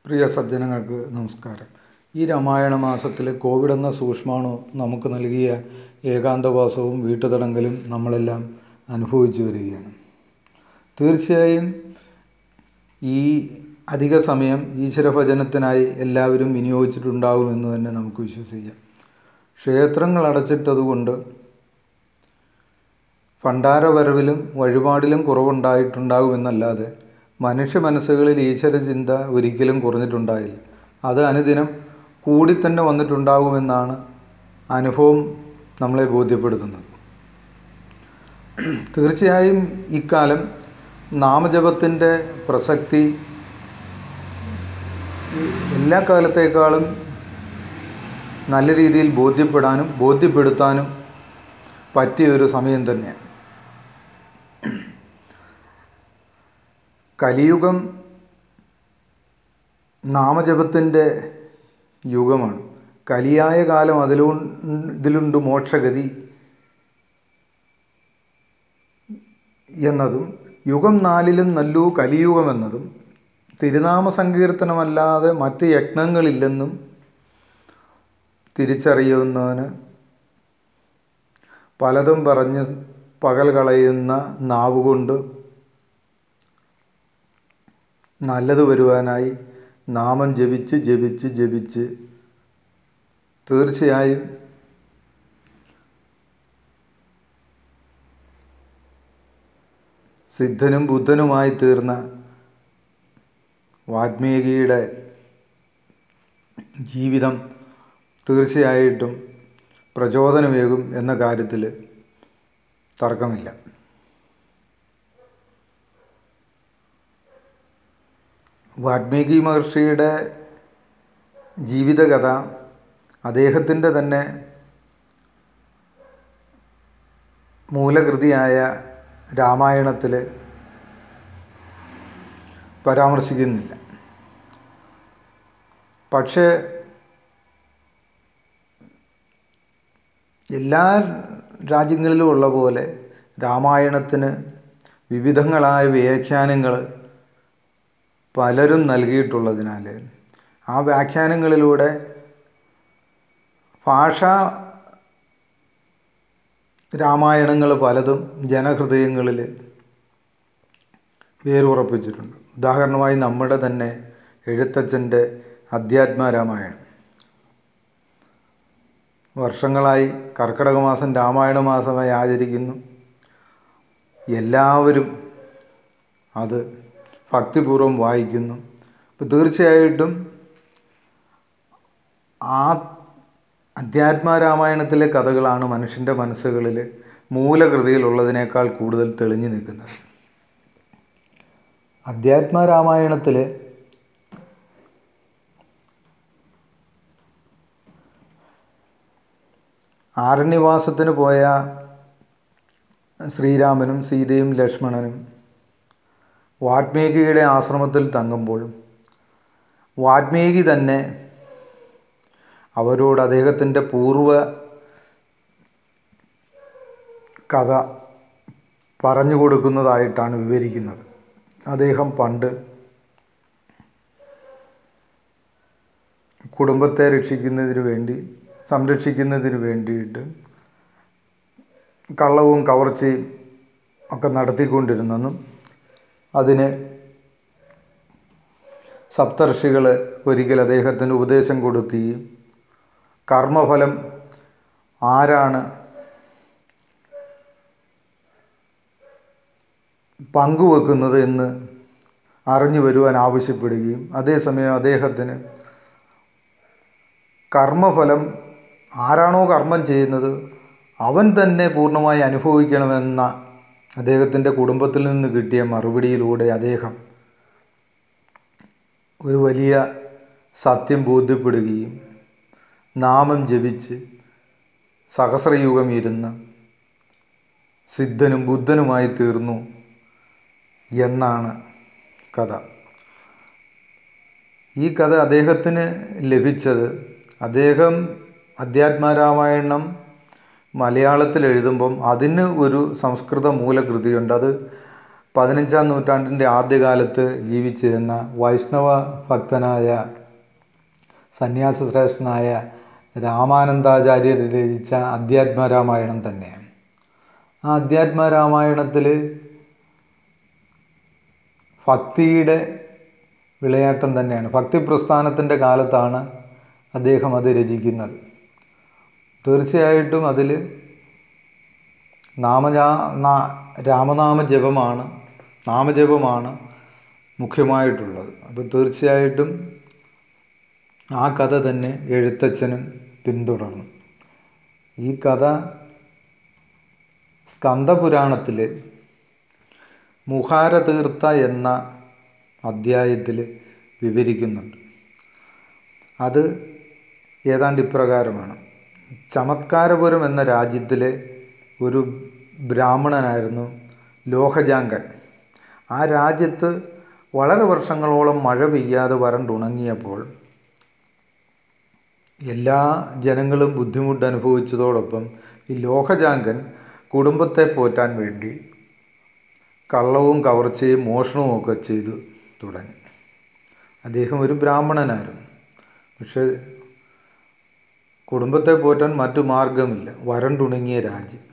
പ്രിയ സജ്ജനങ്ങൾക്ക് നമസ്കാരം ഈ രാമായണ മാസത്തിൽ കോവിഡ് എന്ന സൂക്ഷ്മാണു നമുക്ക് നൽകിയ ഏകാന്തവാസവും വീട്ടുതടങ്കലും നമ്മളെല്ലാം അനുഭവിച്ചു വരികയാണ് തീർച്ചയായും ഈ അധിക സമയം ഈശ്വരഭജനത്തിനായി എല്ലാവരും വിനിയോഗിച്ചിട്ടുണ്ടാകുമെന്ന് തന്നെ നമുക്ക് വിശ്വസിക്കാം ക്ഷേത്രങ്ങൾ അടച്ചിട്ടതുകൊണ്ട് ഭണ്ഡാരവരവിലും വഴിപാടിലും കുറവുണ്ടായിട്ടുണ്ടാകുമെന്നല്ലാതെ മനുഷ്യ മനസ്സുകളിൽ ഈശ്വര ചിന്ത ഒരിക്കലും കുറഞ്ഞിട്ടുണ്ടായില്ല അത് അനുദിനം കൂടി തന്നെ വന്നിട്ടുണ്ടാകുമെന്നാണ് അനുഭവം നമ്മളെ ബോധ്യപ്പെടുത്തുന്നത് തീർച്ചയായും ഇക്കാലം നാമജപത്തിൻ്റെ പ്രസക്തി എല്ലാ കാലത്തേക്കാളും നല്ല രീതിയിൽ ബോധ്യപ്പെടാനും ബോധ്യപ്പെടുത്താനും പറ്റിയൊരു സമയം തന്നെയാണ് കലിയുഗം നാമജപത്തിൻ്റെ യുഗമാണ് കലിയായ കാലം അതിലു ഇതിലുണ്ട് മോക്ഷഗതി എന്നതും യുഗം നാലിലും നല്ലു കലിയുഗമെന്നതും തിരുനാമ സങ്കീർത്തനമല്ലാതെ മറ്റ് യജ്ഞങ്ങളില്ലെന്നും തിരിച്ചറിയുന്നവന് പലതും പറഞ്ഞ് പകൽ കളയുന്ന നാവുകൊണ്ട് നല്ലത് വരുവാനായി നാമം ജപിച്ച് ജപിച്ച് ജപിച്ച് തീർച്ചയായും സിദ്ധനും ബുദ്ധനുമായി തീർന്ന വാൽമീകിയുടെ ജീവിതം തീർച്ചയായിട്ടും പ്രചോദനമേകും എന്ന കാര്യത്തിൽ തർക്കമില്ല വാൽമീകി മഹർഷിയുടെ ജീവിതകഥ അദ്ദേഹത്തിൻ്റെ തന്നെ മൂലകൃതിയായ രാമായണത്തിൽ പരാമർശിക്കുന്നില്ല പക്ഷേ എല്ലാ രാജ്യങ്ങളിലും ഉള്ള പോലെ രാമായണത്തിന് വിവിധങ്ങളായ വ്യാഖ്യാനങ്ങൾ പലരും നൽകിയിട്ടുള്ളതിനാൽ ആ വ്യാഖ്യാനങ്ങളിലൂടെ ഭാഷ രാമായണങ്ങൾ പലതും ജനഹൃദയങ്ങളിൽ വേരുറപ്പിച്ചിട്ടുണ്ട് ഉദാഹരണമായി നമ്മുടെ തന്നെ എഴുത്തച്ഛൻ്റെ അധ്യാത്മ രാമായണം വർഷങ്ങളായി കർക്കിടക മാസം രാമായണ മാസമായി ആചരിക്കുന്നു എല്ലാവരും അത് ഭക്തിപൂർവ്വം വായിക്കുന്നു അപ്പോൾ തീർച്ചയായിട്ടും ആ അധ്യാത്മരാമായണത്തിലെ കഥകളാണ് മനുഷ്യൻ്റെ മനസ്സുകളിൽ മൂലകൃതിയിലുള്ളതിനേക്കാൾ കൂടുതൽ തെളിഞ്ഞു നിൽക്കുന്നത് അധ്യാത്മരാമായണത്തിൽ ആരണ്യവാസത്തിന് പോയ ശ്രീരാമനും സീതയും ലക്ഷ്മണനും വാൽമീകിയുടെ ആശ്രമത്തിൽ തങ്ങുമ്പോൾ വാൽമീകി തന്നെ അവരോട് അദ്ദേഹത്തിൻ്റെ പൂർവ കഥ പറഞ്ഞു കൊടുക്കുന്നതായിട്ടാണ് വിവരിക്കുന്നത് അദ്ദേഹം പണ്ട് കുടുംബത്തെ രക്ഷിക്കുന്നതിന് വേണ്ടി സംരക്ഷിക്കുന്നതിന് വേണ്ടിയിട്ട് കള്ളവും കവർച്ചയും ഒക്കെ നടത്തിക്കൊണ്ടിരുന്നെന്നും അതിന് സപ്തർഷികൾ ഒരിക്കൽ അദ്ദേഹത്തിന് ഉപദേശം കൊടുക്കുകയും കർമ്മഫലം ആരാണ് പങ്കുവെക്കുന്നത് എന്ന് അറിഞ്ഞു വരുവാൻ ആവശ്യപ്പെടുകയും അതേസമയം അദ്ദേഹത്തിന് കർമ്മഫലം ആരാണോ കർമ്മം ചെയ്യുന്നത് അവൻ തന്നെ പൂർണ്ണമായി അനുഭവിക്കണമെന്ന അദ്ദേഹത്തിൻ്റെ കുടുംബത്തിൽ നിന്ന് കിട്ടിയ മറുപടിയിലൂടെ അദ്ദേഹം ഒരു വലിയ സത്യം ബോധ്യപ്പെടുകയും നാമം ജപിച്ച് സഹസ്രയുഗം ഇരുന്ന് സിദ്ധനും ബുദ്ധനുമായി തീർന്നു എന്നാണ് കഥ ഈ കഥ അദ്ദേഹത്തിന് ലഭിച്ചത് അദ്ദേഹം അധ്യാത്മരാമായണം മലയാളത്തിൽ എഴുതുമ്പം അതിന് ഒരു സംസ്കൃത മൂലകൃതിയുണ്ട് അത് പതിനഞ്ചാം നൂറ്റാണ്ടിൻ്റെ ആദ്യകാലത്ത് ജീവിച്ചിരുന്ന വൈഷ്ണവ ഭക്തനായ സന്യാസശ്രേഷ്ഠനായ രാമാനന്ദാചാര്യർ രചിച്ച അധ്യാത്മരാമായണം തന്നെയാണ് ആ അധ്യാത്മരാമായണത്തിൽ ഭക്തിയുടെ വിളയാട്ടം തന്നെയാണ് ഭക്തി പ്രസ്ഥാനത്തിൻ്റെ കാലത്താണ് അദ്ദേഹം അത് രചിക്കുന്നത് തീർച്ചയായിട്ടും അതിൽ നാമജാ രാമനാമ ജപമാണ് നാമജപമാണ് മുഖ്യമായിട്ടുള്ളത് അപ്പോൾ തീർച്ചയായിട്ടും ആ കഥ തന്നെ എഴുത്തച്ഛനും പിന്തുടർന്നു ഈ കഥ സ്കന്ദപുരാണത്തിൽ മുഹാരതീർത്ഥ എന്ന അധ്യായത്തിൽ വിവരിക്കുന്നുണ്ട് അത് ഏതാണ്ട് ഇപ്രകാരമാണ് ചമത്കാരപുരം എന്ന രാജ്യത്തിലെ ഒരു ബ്രാഹ്മണനായിരുന്നു ലോഹജാങ്കൻ ആ രാജ്യത്ത് വളരെ വർഷങ്ങളോളം മഴ പെയ്യാതെ വരണ്ടുണങ്ങിയപ്പോൾ എല്ലാ ജനങ്ങളും ബുദ്ധിമുട്ട് അനുഭവിച്ചതോടൊപ്പം ഈ ലോഹജാങ്കൻ കുടുംബത്തെ പോറ്റാൻ വേണ്ടി കള്ളവും കവർച്ചയും മോഷണവും ഒക്കെ ചെയ്തു തുടങ്ങി അദ്ദേഹം ഒരു ബ്രാഹ്മണനായിരുന്നു പക്ഷെ കുടുംബത്തെ പോറ്റാൻ മറ്റു മാർഗമില്ല വരണ്ടുണങ്ങിയ രാജ്യം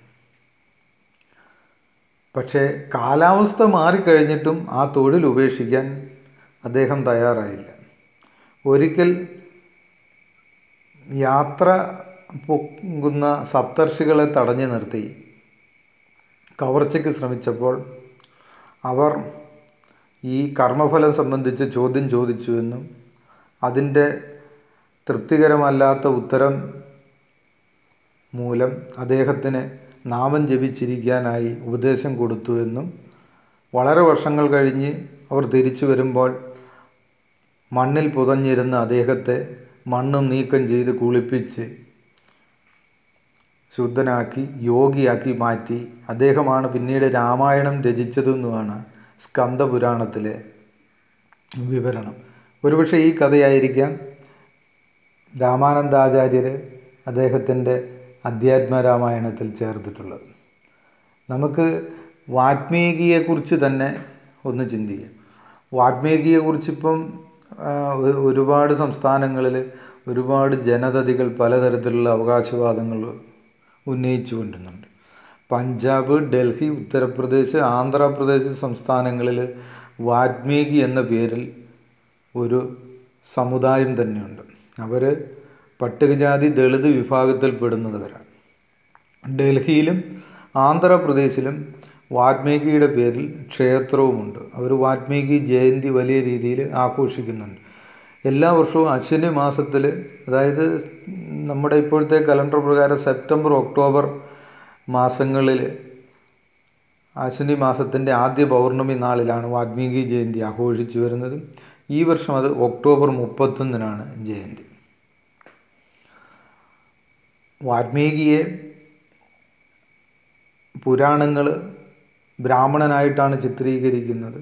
പക്ഷേ കാലാവസ്ഥ മാറിക്കഴിഞ്ഞിട്ടും ആ തൊഴിൽ ഉപേക്ഷിക്കാൻ അദ്ദേഹം തയ്യാറായില്ല ഒരിക്കൽ യാത്ര പോകുന്ന സപ്തർഷികളെ തടഞ്ഞു നിർത്തി കവർച്ചയ്ക്ക് ശ്രമിച്ചപ്പോൾ അവർ ഈ കർമ്മഫലം സംബന്ധിച്ച് ചോദ്യം ചോദിച്ചുവെന്നും അതിൻ്റെ തൃപ്തികരമല്ലാത്ത ഉത്തരം മൂലം അദ്ദേഹത്തിന് നാമം ജപിച്ചിരിക്കാനായി ഉപദേശം കൊടുത്തുവെന്നും വളരെ വർഷങ്ങൾ കഴിഞ്ഞ് അവർ തിരിച്ചു വരുമ്പോൾ മണ്ണിൽ പുതഞ്ഞിരുന്ന അദ്ദേഹത്തെ മണ്ണും നീക്കം ചെയ്ത് കുളിപ്പിച്ച് ശുദ്ധനാക്കി യോഗിയാക്കി മാറ്റി അദ്ദേഹമാണ് പിന്നീട് രാമായണം രചിച്ചതെന്നുമാണ് സ്കന്ദപുരാണത്തിലെ വിവരണം ഒരുപക്ഷെ ഈ കഥയായിരിക്കാം രാമാനന്ദാചാര്യർ അദ്ദേഹത്തിൻ്റെ അധ്യാത്മരാമായണത്തിൽ ചേർത്തിട്ടുള്ളത് നമുക്ക് വാൽമീകിയെക്കുറിച്ച് തന്നെ ഒന്ന് ചിന്തിക്കാം വാൽമീകിയെക്കുറിച്ചിപ്പം ഒരുപാട് സംസ്ഥാനങ്ങളിൽ ഒരുപാട് ജനതതികൾ പലതരത്തിലുള്ള അവകാശവാദങ്ങൾ ഉന്നയിച്ചു കൊണ്ടുന്നുണ്ട് പഞ്ചാബ് ഡൽഹി ഉത്തർപ്രദേശ് ആന്ധ്രാപ്രദേശ് സംസ്ഥാനങ്ങളിൽ വാൽമീകി എന്ന പേരിൽ ഒരു സമുദായം തന്നെയുണ്ട് അവർ പട്ടികജാതി ദളിത് വിഭാഗത്തിൽപ്പെടുന്നവരാണ് ഡൽഹിയിലും ആന്ധ്രാപ്രദേശിലും വാൽമീകിയുടെ പേരിൽ ക്ഷേത്രവുമുണ്ട് അവർ വാൽമീകി ജയന്തി വലിയ രീതിയിൽ ആഘോഷിക്കുന്നുണ്ട് എല്ലാ വർഷവും അശ്വിനി മാസത്തിൽ അതായത് നമ്മുടെ ഇപ്പോഴത്തെ കലണ്ടർ പ്രകാരം സെപ്റ്റംബർ ഒക്ടോബർ മാസങ്ങളിൽ അശ്വിനി മാസത്തിൻ്റെ ആദ്യ പൗർണമി നാളിലാണ് വാൽമീകി ജയന്തി ആഘോഷിച്ചു വരുന്നത് ഈ വർഷം അത് ഒക്ടോബർ മുപ്പത്തൊന്നിനാണ് ജയന്തി വാൽമീകിയെ പുരാണങ്ങൾ ബ്രാഹ്മണനായിട്ടാണ് ചിത്രീകരിക്കുന്നത്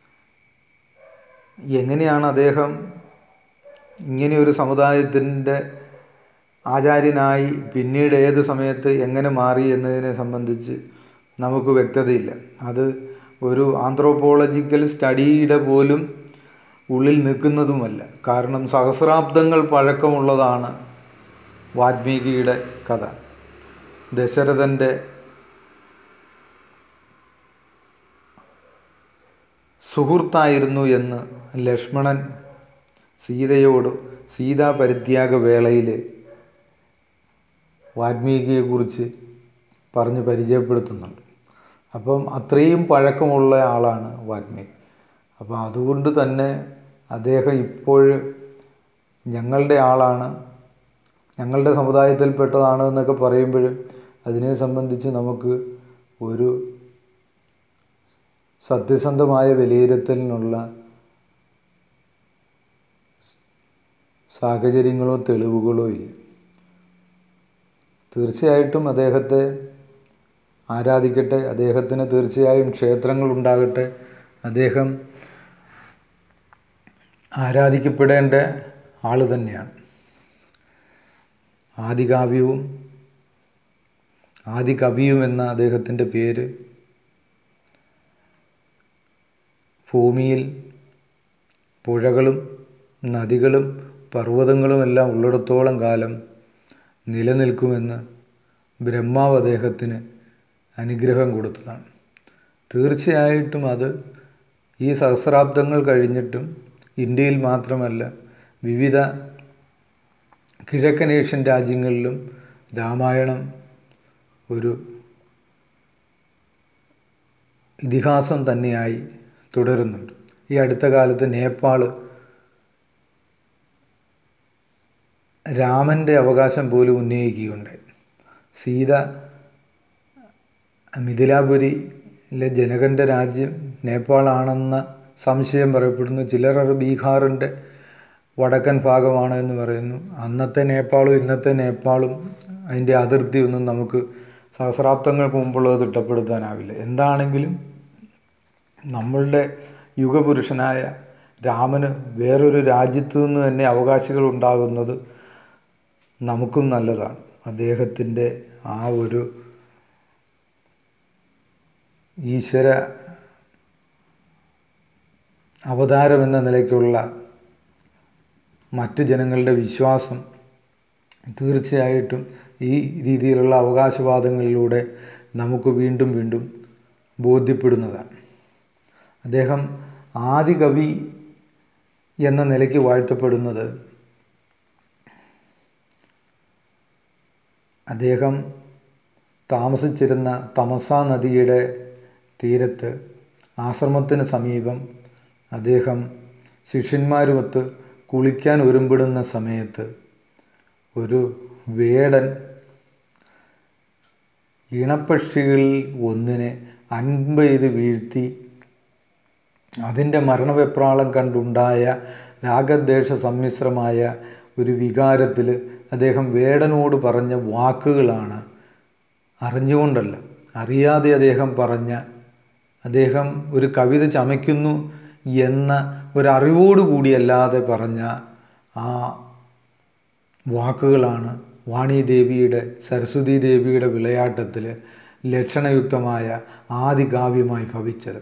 എങ്ങനെയാണ് അദ്ദേഹം ഇങ്ങനെ ഒരു സമുദായത്തിൻ്റെ ആചാര്യനായി പിന്നീട് ഏത് സമയത്ത് എങ്ങനെ മാറി എന്നതിനെ സംബന്ധിച്ച് നമുക്ക് വ്യക്തതയില്ല അത് ഒരു ആന്ത്രോപോളജിക്കൽ സ്റ്റഡിയുടെ പോലും ഉള്ളിൽ നിൽക്കുന്നതുമല്ല കാരണം സഹസ്രാബ്ദങ്ങൾ പഴക്കമുള്ളതാണ് വാൽമീകിയുടെ കഥ ദശരഥൻ്റെ സുഹൃത്തായിരുന്നു എന്ന് ലക്ഷ്മണൻ സീതയോട് സീതാ പരിത്യാഗ വേളയിൽ വാൽമീകിയെക്കുറിച്ച് പറഞ്ഞ് പരിചയപ്പെടുത്തുന്നുണ്ട് അപ്പം അത്രയും പഴക്കമുള്ള ആളാണ് വാൽമീകി അപ്പം അതുകൊണ്ട് തന്നെ അദ്ദേഹം ഇപ്പോൾ ഞങ്ങളുടെ ആളാണ് ഞങ്ങളുടെ സമുദായത്തിൽപ്പെട്ടതാണ് എന്നൊക്കെ പറയുമ്പോൾ അതിനെ സംബന്ധിച്ച് നമുക്ക് ഒരു സത്യസന്ധമായ വിലയിരുത്തലിനുള്ള സാഹചര്യങ്ങളോ തെളിവുകളോ ഇല്ല തീർച്ചയായിട്ടും അദ്ദേഹത്തെ ആരാധിക്കട്ടെ അദ്ദേഹത്തിന് തീർച്ചയായും ക്ഷേത്രങ്ങൾ ഉണ്ടാകട്ടെ അദ്ദേഹം ആരാധിക്കപ്പെടേണ്ട ആൾ തന്നെയാണ് ആദികാവ്യവും ആദികവിയും എന്ന അദ്ദേഹത്തിൻ്റെ പേര് ഭൂമിയിൽ പുഴകളും നദികളും പർവ്വതങ്ങളുമെല്ലാം ഉള്ളിടത്തോളം കാലം നിലനിൽക്കുമെന്ന് ബ്രഹ്മാവ് അദ്ദേഹത്തിന് അനുഗ്രഹം കൊടുത്തതാണ് തീർച്ചയായിട്ടും അത് ഈ സഹസ്രാബ്ദങ്ങൾ കഴിഞ്ഞിട്ടും ഇന്ത്യയിൽ മാത്രമല്ല വിവിധ കിഴക്കൻ ഏഷ്യൻ രാജ്യങ്ങളിലും രാമായണം ഒരു ഇതിഹാസം തന്നെയായി തുടരുന്നുണ്ട് ഈ അടുത്ത കാലത്ത് നേപ്പാൾ രാമൻ്റെ അവകാശം പോലും ഉന്നയിക്കുകയുണ്ടായി സീത മിഥിലാപുരിയിലെ ജനകൻ്റെ രാജ്യം നേപ്പാളാണെന്ന സംശയം പറയപ്പെടുന്നു ചിലർ അത് ബീഹാറിൻ്റെ വടക്കൻ ഭാഗമാണ് എന്ന് പറയുന്നു അന്നത്തെ നേപ്പാളും ഇന്നത്തെ നേപ്പാളും അതിൻ്റെ അതിർത്തിയൊന്നും നമുക്ക് സഹസ്രാബ്ദങ്ങൾക്ക് മുമ്പുള്ളത് തിട്ടപ്പെടുത്താനാവില്ല എന്താണെങ്കിലും നമ്മളുടെ യുഗപുരുഷനായ രാമന് വേറൊരു രാജ്യത്തു നിന്ന് തന്നെ അവകാശികൾ ഉണ്ടാകുന്നത് നമുക്കും നല്ലതാണ് അദ്ദേഹത്തിൻ്റെ ആ ഒരു ഈശ്വര അവതാരം എന്ന നിലയ്ക്കുള്ള മറ്റ് ജനങ്ങളുടെ വിശ്വാസം തീർച്ചയായിട്ടും ഈ രീതിയിലുള്ള അവകാശവാദങ്ങളിലൂടെ നമുക്ക് വീണ്ടും വീണ്ടും ബോധ്യപ്പെടുന്നതാണ് അദ്ദേഹം ആദികവി എന്ന നിലയ്ക്ക് വാഴ്ത്തപ്പെടുന്നത് അദ്ദേഹം താമസിച്ചിരുന്ന തമസ നദിയുടെ തീരത്ത് ആശ്രമത്തിന് സമീപം അദ്ദേഹം ശിഷ്യന്മാരുമൊത്ത് കുളിക്കാൻ ഒരുമ്പിടുന്ന സമയത്ത് ഒരു വേടൻ ഇണപ്പക്ഷികളിൽ ഒന്നിനെ അൻപ് ചെയ്ത് വീഴ്ത്തി അതിൻ്റെ മരണവെപ്രാളം കണ്ടുണ്ടായ രാഗദ്വേഷ സമ്മിശ്രമായ ഒരു വികാരത്തിൽ അദ്ദേഹം വേടനോട് പറഞ്ഞ വാക്കുകളാണ് അറിഞ്ഞുകൊണ്ടല്ല അറിയാതെ അദ്ദേഹം പറഞ്ഞ അദ്ദേഹം ഒരു കവിത ചമയ്ക്കുന്നു എന്ന ഒരറിവോടുകൂടിയല്ലാതെ പറഞ്ഞ ആ വാക്കുകളാണ് വാണി ദേവിയുടെ സരസ്വതി ദേവിയുടെ വിളയാട്ടത്തിൽ ലക്ഷണയുക്തമായ ആദികാവ്യമായി ഭവിച്ചത്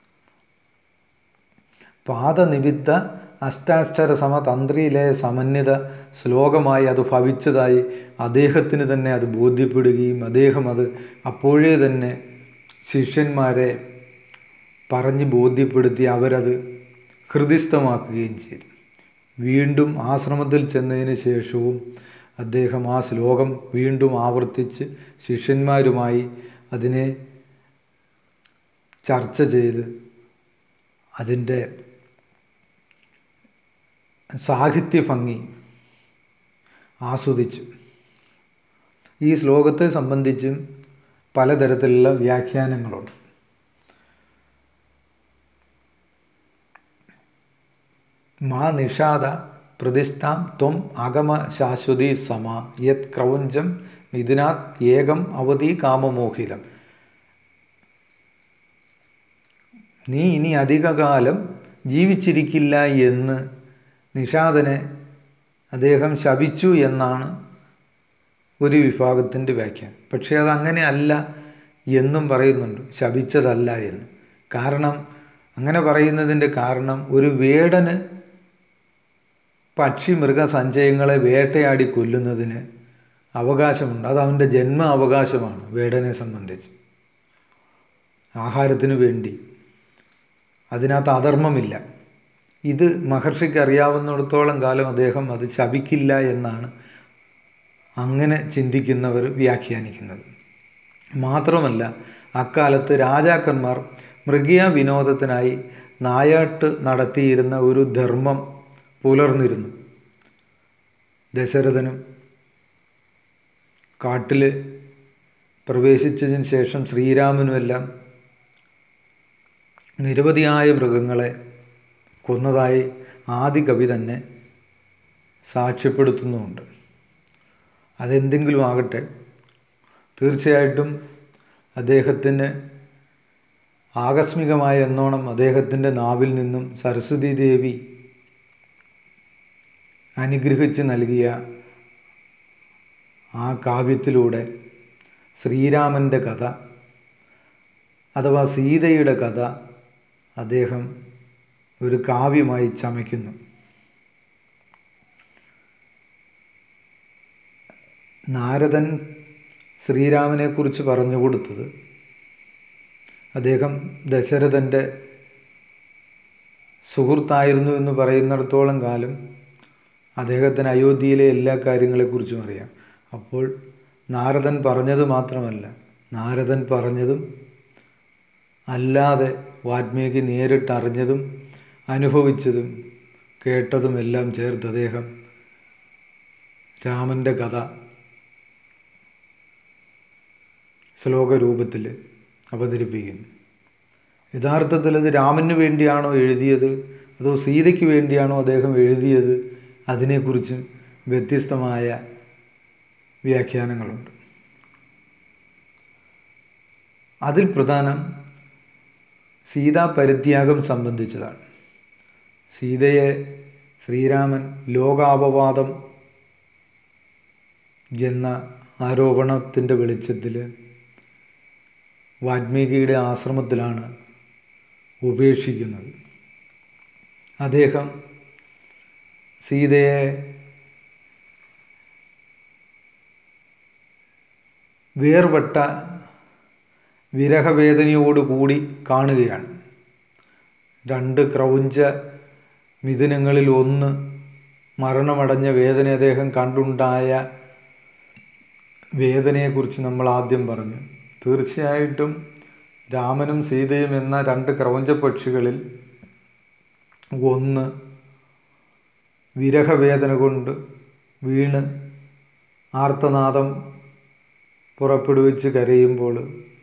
പാദനിമിത്ത അഷ്ടാക്ഷര സമതന്ത്രിയിലെ സമന്വിത ശ്ലോകമായി അത് ഭവിച്ചതായി അദ്ദേഹത്തിന് തന്നെ അത് ബോധ്യപ്പെടുകയും അദ്ദേഹം അത് അപ്പോഴേ തന്നെ ശിഷ്യന്മാരെ പറഞ്ഞ് ബോധ്യപ്പെടുത്തി അവരത് ഹൃദിസ്ഥമാക്കുകയും ചെയ്തു വീണ്ടും ആശ്രമത്തിൽ ചെന്നതിന് ശേഷവും അദ്ദേഹം ആ ശ്ലോകം വീണ്ടും ആവർത്തിച്ച് ശിഷ്യന്മാരുമായി അതിനെ ചർച്ച ചെയ്ത് അതിൻ്റെ സാഹിത്യ ഭംഗി ആസ്വദിച്ചു ഈ ശ്ലോകത്തെ സംബന്ധിച്ചും പലതരത്തിലുള്ള വ്യാഖ്യാനങ്ങളുണ്ട് മാ നിഷാദ പ്രതിഷ്ഠാം ത്വം അഗമ ശാശ്വതി സമ യത് ക്രൗഞ്ചം മിഥുനാത് ഏകം അവധി കാമമോഹിതം നീ ഇനി അധികകാലം ജീവിച്ചിരിക്കില്ല എന്ന് നിഷാദനെ അദ്ദേഹം ശപിച്ചു എന്നാണ് ഒരു വിഭാഗത്തിൻ്റെ വ്യാഖ്യാനം പക്ഷേ അതങ്ങനെ അല്ല എന്നും പറയുന്നുണ്ട് ശപിച്ചതല്ല എന്ന് കാരണം അങ്ങനെ പറയുന്നതിൻ്റെ കാരണം ഒരു വേടന് പക്ഷി മൃഗസഞ്ചയങ്ങളെ വേട്ടയാടി കൊല്ലുന്നതിന് അവകാശമുണ്ട് അത് അവൻ്റെ ജന്മ അവകാശമാണ് വേടനെ സംബന്ധിച്ച് ആഹാരത്തിന് വേണ്ടി അതിനകത്ത് അധർമ്മമില്ല ഇത് മഹർഷിക്ക് അറിയാവുന്നിടത്തോളം കാലം അദ്ദേഹം അത് ശപിക്കില്ല എന്നാണ് അങ്ങനെ ചിന്തിക്കുന്നവർ വ്യാഖ്യാനിക്കുന്നത് മാത്രമല്ല അക്കാലത്ത് രാജാക്കന്മാർ മൃഗീയ വിനോദത്തിനായി നായാട്ട് നടത്തിയിരുന്ന ഒരു ധർമ്മം പുലർന്നിരുന്നു ദശരഥനും കാട്ടിൽ പ്രവേശിച്ചതിന് ശേഷം ശ്രീരാമനുമെല്ലാം നിരവധിയായ മൃഗങ്ങളെ കൊന്നതായി ആദി കവി തന്നെ സാക്ഷ്യപ്പെടുത്തുന്നുമുണ്ട് അതെന്തെങ്കിലും ആകട്ടെ തീർച്ചയായിട്ടും അദ്ദേഹത്തിന് ആകസ്മികമായ എന്നോണം അദ്ദേഹത്തിൻ്റെ നാവിൽ നിന്നും സരസ്വതി ദേവി അനുഗ്രഹിച്ച് നൽകിയ ആ കാവ്യത്തിലൂടെ ശ്രീരാമൻ്റെ കഥ അഥവാ സീതയുടെ കഥ അദ്ദേഹം ഒരു കാവ്യമായി ചമയ്ക്കുന്നു നാരദൻ ശ്രീരാമനെക്കുറിച്ച് പറഞ്ഞു കൊടുത്തത് അദ്ദേഹം ദശരഥൻ്റെ സുഹൃത്തായിരുന്നു എന്ന് പറയുന്നിടത്തോളം കാലം അദ്ദേഹത്തിന് അയോധ്യയിലെ എല്ലാ കാര്യങ്ങളെക്കുറിച്ചും അറിയാം അപ്പോൾ നാരദൻ പറഞ്ഞത് മാത്രമല്ല നാരദൻ പറഞ്ഞതും അല്ലാതെ വാൽമീകി നേരിട്ടറിഞ്ഞതും അനുഭവിച്ചതും കേട്ടതും എല്ലാം ചേർത്ത് അദ്ദേഹം രാമൻ്റെ കഥ ശ്ലോകരൂപത്തിൽ അവതരിപ്പിക്കുന്നു യഥാർത്ഥത്തിൽ അത് രാമന് വേണ്ടിയാണോ എഴുതിയത് അതോ സീതയ്ക്ക് വേണ്ടിയാണോ അദ്ദേഹം എഴുതിയത് അതിനെക്കുറിച്ച് വ്യത്യസ്തമായ വ്യാഖ്യാനങ്ങളുണ്ട് അതിൽ പ്രധാനം സീതാ പരിത്യാഗം സംബന്ധിച്ചതാണ് സീതയെ ശ്രീരാമൻ ലോകാപവാദം എന്ന ആരോപണത്തിൻ്റെ വെളിച്ചത്തിൽ വാൽമീകിയുടെ ആശ്രമത്തിലാണ് ഉപേക്ഷിക്കുന്നത് അദ്ദേഹം സീതയെ വേർപെട്ട വിരഹവേദനയോടുകൂടി കാണുകയാണ് രണ്ട് ക്രൗഞ്ച മിഥുനങ്ങളിൽ ഒന്ന് മരണമടഞ്ഞ വേദന അദ്ദേഹം കണ്ടുണ്ടായ വേദനയെക്കുറിച്ച് നമ്മൾ ആദ്യം പറഞ്ഞു തീർച്ചയായിട്ടും രാമനും സീതയും എന്ന രണ്ട് ക്രൗഞ്ച പക്ഷികളിൽ ഒന്ന് വിരഹവേദന കൊണ്ട് വീണ് ആർത്തനാദം പുറപ്പെടുവിച്ച് കരയുമ്പോൾ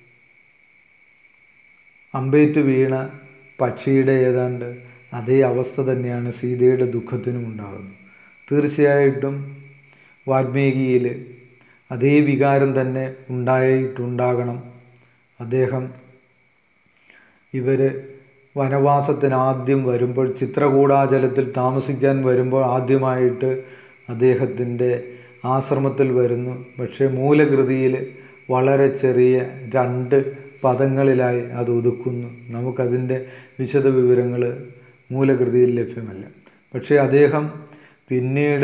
അമ്പേറ്റ് വീണ പക്ഷിയുടെ ഏതാണ്ട് അതേ അവസ്ഥ തന്നെയാണ് സീതയുടെ ദുഃഖത്തിനും ഉണ്ടാകുന്നത് തീർച്ചയായിട്ടും വാൽമീകിയിൽ അതേ വികാരം തന്നെ ഉണ്ടായിട്ടുണ്ടാകണം അദ്ദേഹം ഇവർ വനവാസത്തിന് ആദ്യം വരുമ്പോൾ ചിത്രകൂടാചലത്തിൽ താമസിക്കാൻ വരുമ്പോൾ ആദ്യമായിട്ട് അദ്ദേഹത്തിൻ്റെ ആശ്രമത്തിൽ വരുന്നു പക്ഷേ മൂലകൃതിയിൽ വളരെ ചെറിയ രണ്ട് പദങ്ങളിലായി അത് ഒതുക്കുന്നു നമുക്കതിൻ്റെ വിശദ വിവരങ്ങൾ മൂലകൃതിയിൽ ലഭ്യമല്ല പക്ഷേ അദ്ദേഹം പിന്നീട്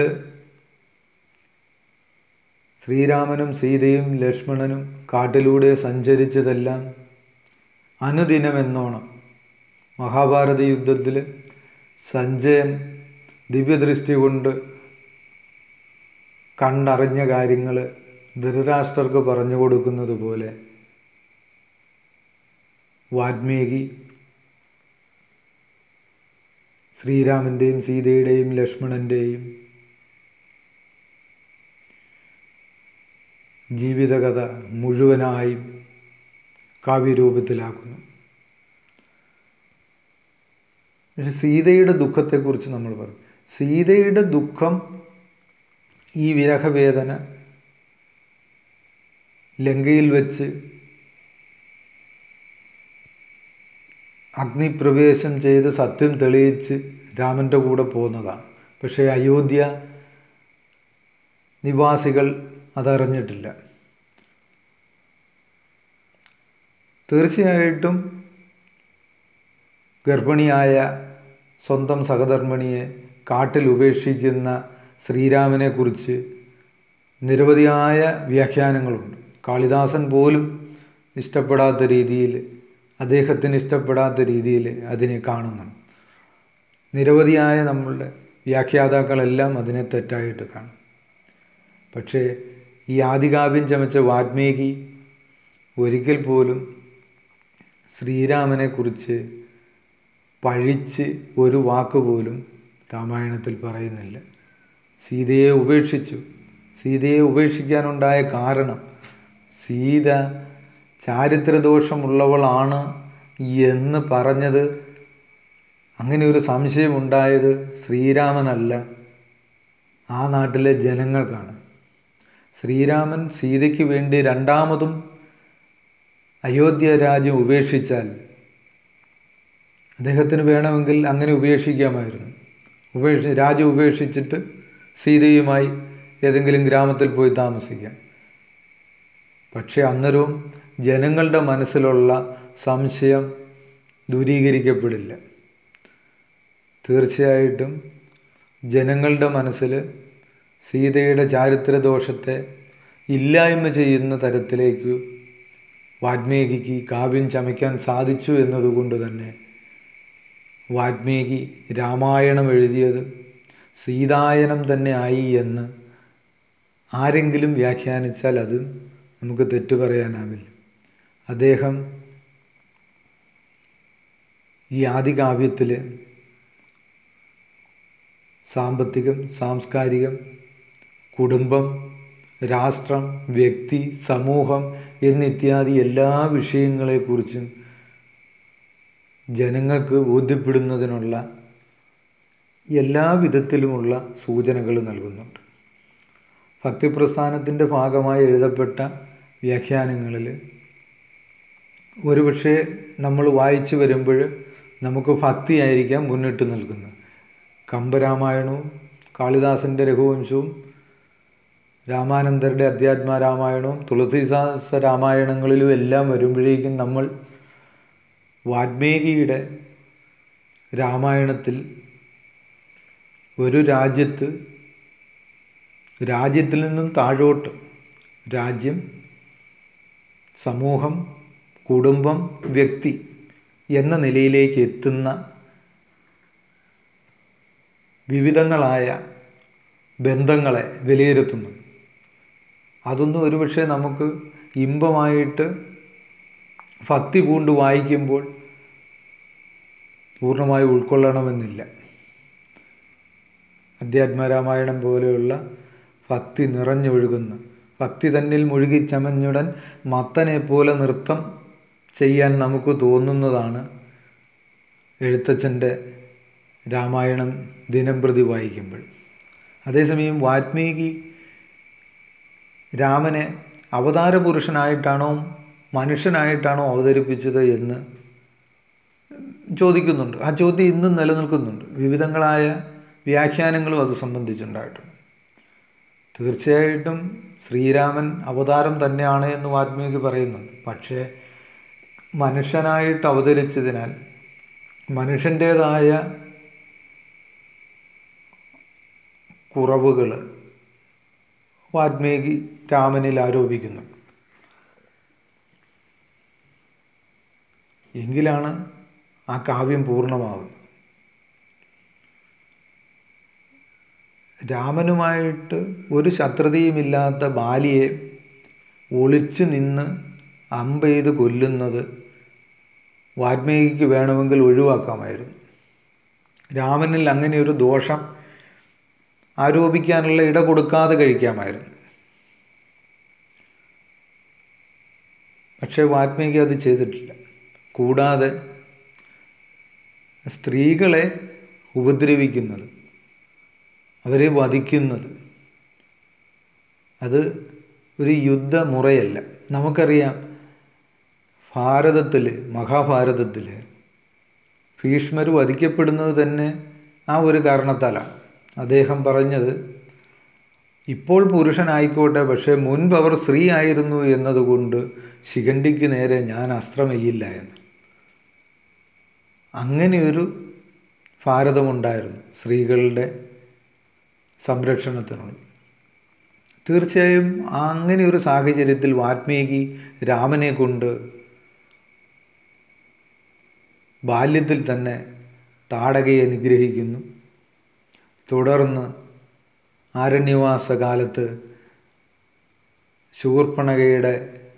ശ്രീരാമനും സീതയും ലക്ഷ്മണനും കാട്ടിലൂടെ സഞ്ചരിച്ചതെല്ലാം അനുദിനമെന്നോണം മഹാഭാരത യുദ്ധത്തിൽ സഞ്ജയൻ ദിവ്യദൃഷ്ടി കൊണ്ട് കണ്ടറിഞ്ഞ കാര്യങ്ങൾ ധൃതരാഷ്ട്രർക്ക് പറഞ്ഞു കൊടുക്കുന്നത് പോലെ വാൽമീകി ശ്രീരാമൻ്റെയും സീതയുടെയും ലക്ഷ്മണൻ്റെയും ജീവിതകഥ മുഴുവനായും കാവ്യരൂപത്തിലാക്കുന്നു പക്ഷെ സീതയുടെ ദുഃഖത്തെക്കുറിച്ച് നമ്മൾ പറയും സീതയുടെ ദുഃഖം ഈ വിരഹവേദന ലങ്കയിൽ വെച്ച് അഗ്നിപ്രവേശം ചെയ്ത് സത്യം തെളിയിച്ച് രാമൻ്റെ കൂടെ പോകുന്നതാണ് പക്ഷേ അയോധ്യ നിവാസികൾ അതറിഞ്ഞിട്ടില്ല തീർച്ചയായിട്ടും ഗർഭിണിയായ സ്വന്തം സഹധർമ്മിണിയെ കാട്ടിൽ ഉപേക്ഷിക്കുന്ന ശ്രീരാമനെക്കുറിച്ച് നിരവധിയായ വ്യാഖ്യാനങ്ങളുണ്ട് കാളിദാസൻ പോലും ഇഷ്ടപ്പെടാത്ത രീതിയിൽ അദ്ദേഹത്തിന് ഇഷ്ടപ്പെടാത്ത രീതിയിൽ അതിനെ കാണുന്നുണ്ട് നിരവധിയായ നമ്മളുടെ വ്യാഖ്യാതാക്കളെല്ലാം അതിനെ തെറ്റായിട്ട് കാണും പക്ഷേ ഈ ആദികാവ്യം ചമച്ച വാൽമീകി ഒരിക്കൽ പോലും ശ്രീരാമനെക്കുറിച്ച് പഴിച്ച് ഒരു വാക്ക് പോലും രാമായണത്തിൽ പറയുന്നില്ല സീതയെ ഉപേക്ഷിച്ചു സീതയെ ഉപേക്ഷിക്കാനുണ്ടായ കാരണം സീത ചാരിത്രദോഷമുള്ളവളാണ് എന്ന് പറഞ്ഞത് അങ്ങനെ ഒരു സംശയമുണ്ടായത് ശ്രീരാമനല്ല ആ നാട്ടിലെ ജനങ്ങൾക്കാണ് ശ്രീരാമൻ സീതയ്ക്ക് വേണ്ടി രണ്ടാമതും അയോധ്യ രാജ്യം ഉപേക്ഷിച്ചാൽ അദ്ദേഹത്തിന് വേണമെങ്കിൽ അങ്ങനെ ഉപേക്ഷിക്കാമായിരുന്നു ഉപേക്ഷ രാജ്യം ഉപേക്ഷിച്ചിട്ട് സീതയുമായി ഏതെങ്കിലും ഗ്രാമത്തിൽ പോയി താമസിക്കാം പക്ഷെ അന്നേരവും ജനങ്ങളുടെ മനസ്സിലുള്ള സംശയം ദൂരീകരിക്കപ്പെടില്ല തീർച്ചയായിട്ടും ജനങ്ങളുടെ മനസ്സിൽ സീതയുടെ ചാരിത്രദോഷത്തെ ഇല്ലായ്മ ചെയ്യുന്ന തരത്തിലേക്ക് വാൽമീകിക്ക് കാവ്യം ചമയ്ക്കാൻ സാധിച്ചു എന്നതുകൊണ്ട് തന്നെ വാൽമീകി രാമായണം എഴുതിയത് സീതായനം തന്നെ ആയി എന്ന് ആരെങ്കിലും വ്യാഖ്യാനിച്ചാൽ അത് നമുക്ക് തെറ്റു പറയാനാവില്ല അദ്ദേഹം ഈ ആദികാവ്യത്തിൽ സാമ്പത്തികം സാംസ്കാരികം കുടുംബം രാഷ്ട്രം വ്യക്തി സമൂഹം എന്നിത്യാദി എല്ലാ വിഷയങ്ങളെക്കുറിച്ചും ജനങ്ങൾക്ക് ബോധ്യപ്പെടുന്നതിനുള്ള എല്ലാ വിധത്തിലുമുള്ള സൂചനകൾ നൽകുന്നുണ്ട് ഭക്തിപ്രസ്ഥാനത്തിൻ്റെ ഭാഗമായി എഴുതപ്പെട്ട വ്യാഖ്യാനങ്ങളിൽ ഒരുപക്ഷെ നമ്മൾ വായിച്ചു വരുമ്പോൾ നമുക്ക് ഭക്തിയായിരിക്കാം മുന്നിട്ട് നിൽക്കുന്നത് കമ്പരാമായണവും കാളിദാസൻ്റെ രഘുവംശവും രാമാനന്ദരുടെ അധ്യാത്മ രാമായണവും തുളസീദാസ രാമായണങ്ങളിലും എല്ലാം വരുമ്പോഴേക്കും നമ്മൾ വാൽമീകിയുടെ രാമായണത്തിൽ ഒരു രാജ്യത്ത് രാജ്യത്തിൽ നിന്നും താഴോട്ട് രാജ്യം സമൂഹം കുടുംബം വ്യക്തി എന്ന നിലയിലേക്ക് എത്തുന്ന വിവിധങ്ങളായ ബന്ധങ്ങളെ വിലയിരുത്തുന്നു അതൊന്നും ഒരുപക്ഷെ നമുക്ക് ഇമ്പമായിട്ട് ഭക്തി പൂണ്ട് വായിക്കുമ്പോൾ പൂർണ്ണമായി ഉൾക്കൊള്ളണമെന്നില്ല അധ്യാത്മരാമായണം പോലെയുള്ള ഭക്തി നിറഞ്ഞൊഴുകുന്ന ഭക്തി തന്നിൽ മുഴുകി ചമഞ്ഞുടൻ മത്തനെ പോലെ നൃത്തം ചെയ്യാൻ നമുക്ക് തോന്നുന്നതാണ് എഴുത്തച്ഛൻ്റെ രാമായണം ദിനം പ്രതി വായിക്കുമ്പോൾ അതേസമയം വാൽമീകി രാമനെ അവതാര പുരുഷനായിട്ടാണോ മനുഷ്യനായിട്ടാണോ അവതരിപ്പിച്ചത് എന്ന് ചോദിക്കുന്നുണ്ട് ആ ചോദ്യം ഇന്നും നിലനിൽക്കുന്നുണ്ട് വിവിധങ്ങളായ വ്യാഖ്യാനങ്ങളും അത് സംബന്ധിച്ചുണ്ടായിട്ടുണ്ട് തീർച്ചയായിട്ടും ശ്രീരാമൻ അവതാരം തന്നെയാണ് എന്ന് വാൽമീകി പറയുന്നുണ്ട് പക്ഷേ മനുഷ്യനായിട്ട് അവതരിച്ചതിനാൽ മനുഷ്യൻ്റേതായ കുറവുകൾ വാൽമീകി രാമനിൽ ആരോപിക്കുന്നു എങ്കിലാണ് ആ കാവ്യം പൂർണ്ണമാകുന്നത് രാമനുമായിട്ട് ഒരു ശത്രുതയുമില്ലാത്ത ബാലിയെ ഒളിച്ചു നിന്ന് അമ്പെയ്ത് കൊല്ലുന്നത് വാൽമീകിക്ക് വേണമെങ്കിൽ ഒഴിവാക്കാമായിരുന്നു രാമനിൽ അങ്ങനെ ഒരു ദോഷം ആരോപിക്കാനുള്ള ഇട കൊടുക്കാതെ കഴിക്കാമായിരുന്നു പക്ഷേ വാൽമീകി അത് ചെയ്തിട്ടില്ല കൂടാതെ സ്ത്രീകളെ ഉപദ്രവിക്കുന്നത് അവരെ വധിക്കുന്നത് അത് ഒരു യുദ്ധമുറയല്ല നമുക്കറിയാം ഭാരതത്തിൽ മഹാഭാരതത്തിൽ ഭീഷ്മർ വധിക്കപ്പെടുന്നത് തന്നെ ആ ഒരു കാരണത്താലാണ് അദ്ദേഹം പറഞ്ഞത് ഇപ്പോൾ പുരുഷനായിക്കോട്ടെ പക്ഷേ മുൻപ് അവർ സ്ത്രീ ആയിരുന്നു എന്നതുകൊണ്ട് ശിഖണ്ഡിക്ക് നേരെ ഞാൻ അസ്ത്രമെയ്യില്ല എന്ന് അങ്ങനെയൊരു ഭാരതമുണ്ടായിരുന്നു സ്ത്രീകളുടെ സംരക്ഷണത്തിനുള്ള തീർച്ചയായും അങ്ങനെ ഒരു സാഹചര്യത്തിൽ വാൽമീകി രാമനെ കൊണ്ട് ബാല്യത്തിൽ തന്നെ താടകയെ നിഗ്രഹിക്കുന്നു തുടർന്ന് ആരണ്യവാസ കാലത്ത് ശൂർപ്പണകയുടെ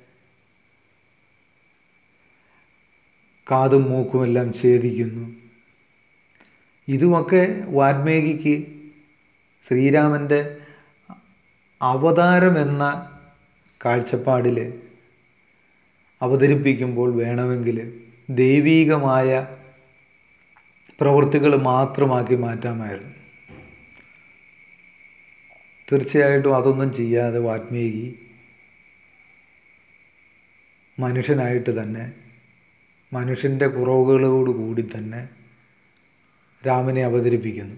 കാതും മൂക്കുമെല്ലാം ഛേദിക്കുന്നു ഇതുമൊക്കെ വാൽമീകിക്ക് ശ്രീരാമൻ്റെ അവതാരം എന്ന കാഴ്ചപ്പാടിൽ അവതരിപ്പിക്കുമ്പോൾ വേണമെങ്കിൽ ദൈവീകമായ പ്രവൃത്തികൾ മാത്രമാക്കി മാറ്റാമായിരുന്നു തീർച്ചയായിട്ടും അതൊന്നും ചെയ്യാതെ വാൽമീകി മനുഷ്യനായിട്ട് തന്നെ മനുഷ്യൻ്റെ കുറവുകളോട് കൂടി തന്നെ രാമനെ അവതരിപ്പിക്കുന്നു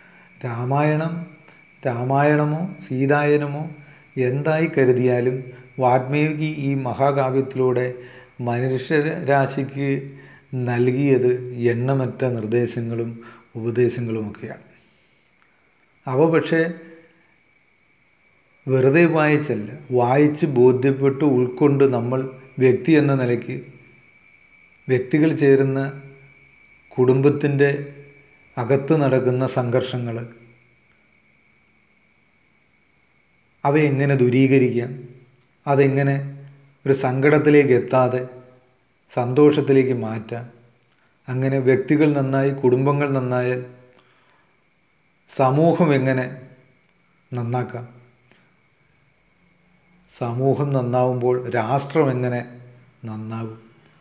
രാമായണം രാമായണമോ സീതായനമോ എന്തായി കരുതിയാലും വാൽമീകി ഈ മഹാകാവ്യത്തിലൂടെ മനുഷ്യരാശിക്ക് നൽകിയത് എണ്ണമറ്റ നിർദ്ദേശങ്ങളും ഉപദേശങ്ങളുമൊക്കെയാണ് അവ പക്ഷേ വെറുതെ വായിച്ചല്ല വായിച്ച് ബോധ്യപ്പെട്ട് ഉൾക്കൊണ്ട് നമ്മൾ വ്യക്തി എന്ന നിലയ്ക്ക് വ്യക്തികൾ ചേരുന്ന കുടുംബത്തിൻ്റെ അകത്ത് നടക്കുന്ന സംഘർഷങ്ങൾ അവയെങ്ങനെ ദൂരീകരിക്കാം അതെങ്ങനെ ഒരു സങ്കടത്തിലേക്ക് എത്താതെ സന്തോഷത്തിലേക്ക് മാറ്റാം അങ്ങനെ വ്യക്തികൾ നന്നായി കുടുംബങ്ങൾ നന്നായാൽ സമൂഹം എങ്ങനെ നന്നാക്കാം സമൂഹം നന്നാവുമ്പോൾ രാഷ്ട്രം എങ്ങനെ നന്നാവും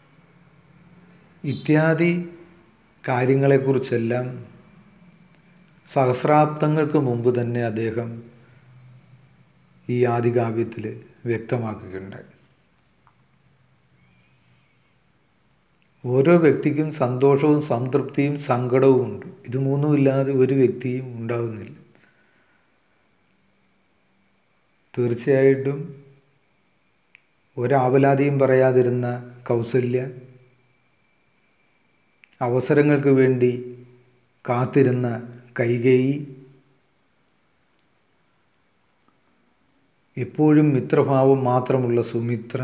ഇത്യാദി കാര്യങ്ങളെക്കുറിച്ചെല്ലാം സഹസ്രാബ്ദങ്ങൾക്ക് മുമ്പ് തന്നെ അദ്ദേഹം ഈ ആദികാവ്യത്തിൽ വ്യക്തമാക്കുകയുണ്ടായി ഓരോ വ്യക്തിക്കും സന്തോഷവും സംതൃപ്തിയും സങ്കടവും ഉണ്ട് ഇത് മൂന്നും ഇല്ലാതെ ഒരു വ്യക്തിയും ഉണ്ടാകുന്നില്ല തീർച്ചയായിട്ടും ഒരാവലാതിയും പറയാതിരുന്ന കൗസല്യ അവസരങ്ങൾക്ക് വേണ്ടി കാത്തിരുന്ന കൈകേയി എപ്പോഴും മിത്രഭാവം മാത്രമുള്ള സുമിത്ര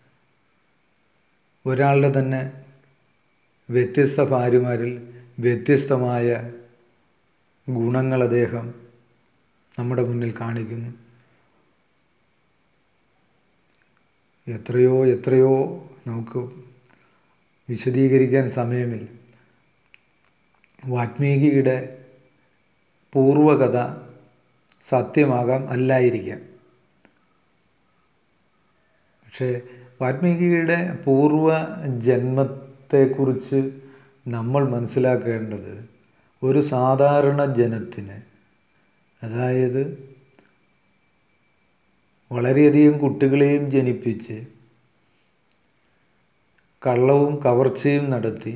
ഒരാളുടെ തന്നെ വ്യത്യസ്ത ഭാര്യമാരിൽ വ്യത്യസ്തമായ ഗുണങ്ങൾ അദ്ദേഹം നമ്മുടെ മുന്നിൽ കാണിക്കുന്നു എത്രയോ എത്രയോ നമുക്ക് വിശദീകരിക്കാൻ സമയമില്ല വാൽമീകിയുടെ പൂർവകഥ സത്യമാകാം അല്ലായിരിക്കാം പക്ഷേ വാൽമീകിയുടെ പൂർവ ജന്മത്തെക്കുറിച്ച് നമ്മൾ മനസ്സിലാക്കേണ്ടത് ഒരു സാധാരണ ജനത്തിന് അതായത് വളരെയധികം കുട്ടികളെയും ജനിപ്പിച്ച് കള്ളവും കവർച്ചയും നടത്തി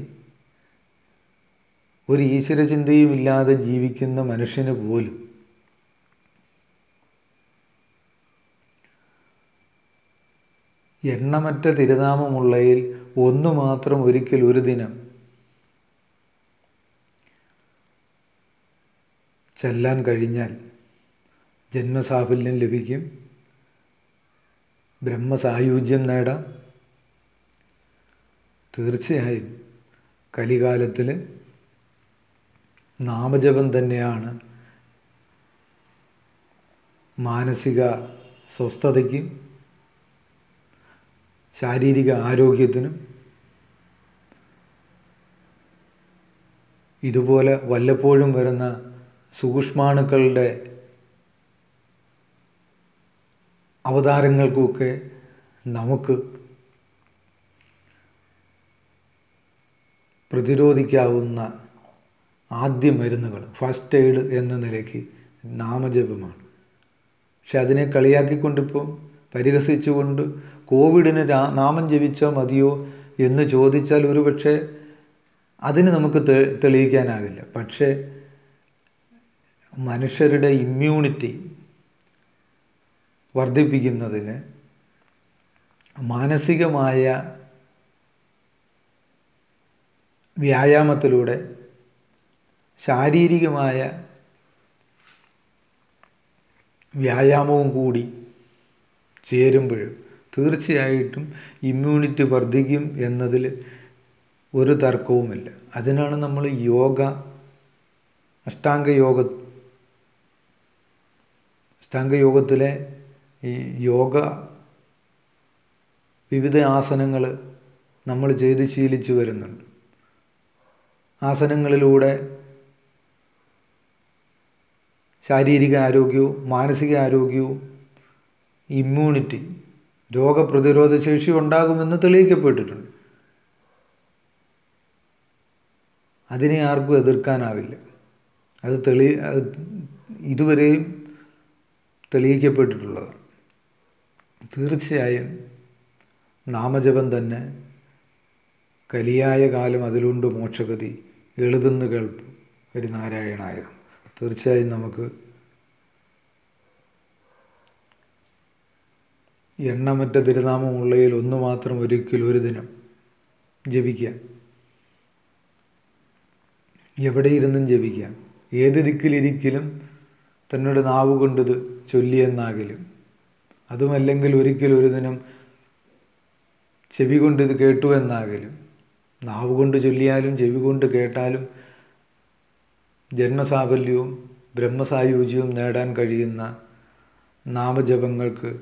ഒരു ഈശ്വരചിന്തയും ഇല്ലാതെ ജീവിക്കുന്ന മനുഷ്യന് പോലും എണ്ണമറ്റ തിരുനാമമുള്ളയിൽ ഒന്നു മാത്രം ഒരിക്കൽ ഒരു ദിനം ചെല്ലാൻ കഴിഞ്ഞാൽ ജന്മസാഫല്യം ലഭിക്കും ബ്രഹ്മസായുജ്യം നേടാം തീർച്ചയായും കലികാലത്തിൽ നാമജപം തന്നെയാണ് മാനസിക സ്വസ്ഥതയ്ക്കും ശാരീരിക ആരോഗ്യത്തിനും ഇതുപോലെ വല്ലപ്പോഴും വരുന്ന സൂക്ഷ്മാണുക്കളുടെ അവതാരങ്ങൾക്കുമൊക്കെ നമുക്ക് പ്രതിരോധിക്കാവുന്ന ആദ്യ മരുന്നുകൾ ഫസ്റ്റ് എയ്ഡ് എന്ന നിലയ്ക്ക് നാമജപമാണ് പക്ഷെ അതിനെ കളിയാക്കിക്കൊണ്ടിപ്പോൾ പരിഹസിച്ചുകൊണ്ട് കോവിഡിന് നാമം ജപിച്ചാൽ മതിയോ എന്ന് ചോദിച്ചാൽ ഒരുപക്ഷെ അതിന് നമുക്ക് തെളിയിക്കാനാവില്ല പക്ഷേ മനുഷ്യരുടെ ഇമ്മ്യൂണിറ്റി വർദ്ധിപ്പിക്കുന്നതിന് മാനസികമായ വ്യായാമത്തിലൂടെ ശാരീരികമായ വ്യായാമവും കൂടി ചേരുമ്പോൾ തീർച്ചയായിട്ടും ഇമ്മ്യൂണിറ്റി വർദ്ധിക്കും എന്നതിൽ ഒരു തർക്കവുമില്ല അതിനാണ് നമ്മൾ യോഗ അഷ്ടാംഗ യോഗ അഷ്ടാംഗ യോഗത്തിലെ ഈ യോഗ വിവിധ ആസനങ്ങൾ നമ്മൾ ചെയ്ത് ശീലിച്ചു വരുന്നുണ്ട് ആസനങ്ങളിലൂടെ ശാരീരിക ആരോഗ്യവും മാനസിക ആരോഗ്യവും ഇമ്മ്യൂണിറ്റി രോഗപ്രതിരോധ ശേഷി ഉണ്ടാകുമെന്ന് തെളിയിക്കപ്പെട്ടിട്ടുണ്ട് അതിനെ ആർക്കും എതിർക്കാനാവില്ല അത് തെളി അത് ഇതുവരെയും തെളിയിക്കപ്പെട്ടിട്ടുള്ളതാണ് തീർച്ചയായും നാമജപം തന്നെ കലിയായ കാലം അതിലുണ്ട് മോക്ഷഗതി എഴുതുന്നു കേൾപ്പ് ഒരു നാരായണായ തീർച്ചയായും നമുക്ക് എണ്ണമറ്റ തിരുനാമമുള്ളതിൽ ഒന്ന് മാത്രം ഒരിക്കൽ ഒരു ദിനം ജപിക്കുക എവിടെ ഇരുന്നും ജപിക്കാം ഏത് ദിക്കിലിരിക്കലും തന്നോട് നാവ് കൊണ്ടിത് ചൊല്ലിയെന്നാകിലും അതുമല്ലെങ്കിൽ ഒരിക്കൽ ഒരു ദിനം ചെവി കൊണ്ട് ഇത് കേട്ടു എന്നാകിലും നാവ് കൊണ്ട് ചൊല്ലിയാലും ചെവി കൊണ്ട് കേട്ടാലും ജന്മസാഫല്യവും ബ്രഹ്മസായുജ്യവും നേടാൻ കഴിയുന്ന നാമജപങ്ങൾക്ക്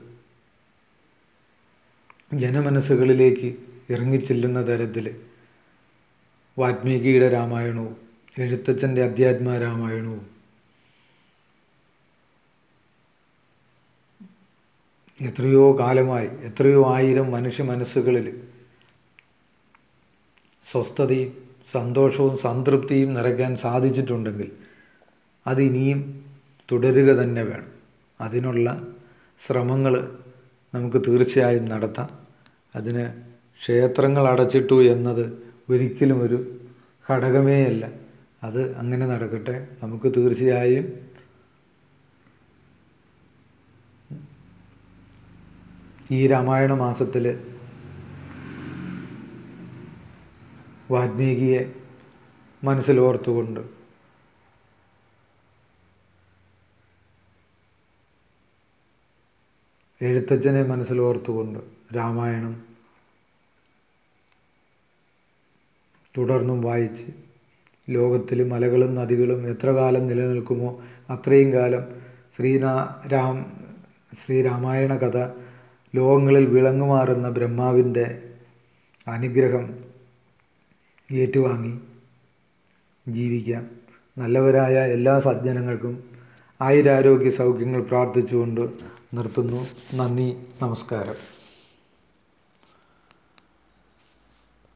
ജനമനസ്സുകളിലേക്ക് ഇറങ്ങിച്ചെല്ലുന്ന തരത്തിൽ വാൽമീകിയുടെ രാമായണവും എഴുത്തച്ഛൻ്റെ അധ്യാത്മ രാമായണവും എത്രയോ കാലമായി എത്രയോ ആയിരം മനുഷ്യ മനസ്സുകളിൽ സ്വസ്ഥതയും സന്തോഷവും സംതൃപ്തിയും നിറയ്ക്കാൻ സാധിച്ചിട്ടുണ്ടെങ്കിൽ അത് ഇനിയും തുടരുക തന്നെ വേണം അതിനുള്ള ശ്രമങ്ങൾ നമുക്ക് തീർച്ചയായും നടത്താം അതിന് ക്ഷേത്രങ്ങൾ അടച്ചിട്ടു എന്നത് ഒരിക്കലും ഒരു ഘടകമേയല്ല അത് അങ്ങനെ നടക്കട്ടെ നമുക്ക് തീർച്ചയായും ഈ രാമായണ മാസത്തിൽ വാൽമീകിയെ മനസ്സിലോർത്തുകൊണ്ട് എഴുത്തച്ഛനെ മനസ്സിലോർത്തുകൊണ്ട് രാമായണം തുടർന്നും വായിച്ച് ലോകത്തിൽ മലകളും നദികളും എത്ര കാലം നിലനിൽക്കുമോ അത്രയും കാലം ശ്രീനാ രാം ശ്രീരാമായണ കഥ ലോകങ്ങളിൽ വിളങ്ങുമാറുന്ന ബ്രഹ്മാവിൻ്റെ അനുഗ്രഹം ഏറ്റുവാങ്ങി ജീവിക്കാം നല്ലവരായ എല്ലാ സജ്ജനങ്ങൾക്കും ആയുരാരോഗ്യ സൗഖ്യങ്ങൾ പ്രാർത്ഥിച്ചുകൊണ്ട് നിർത്തുന്നു നന്ദി നമസ്കാരം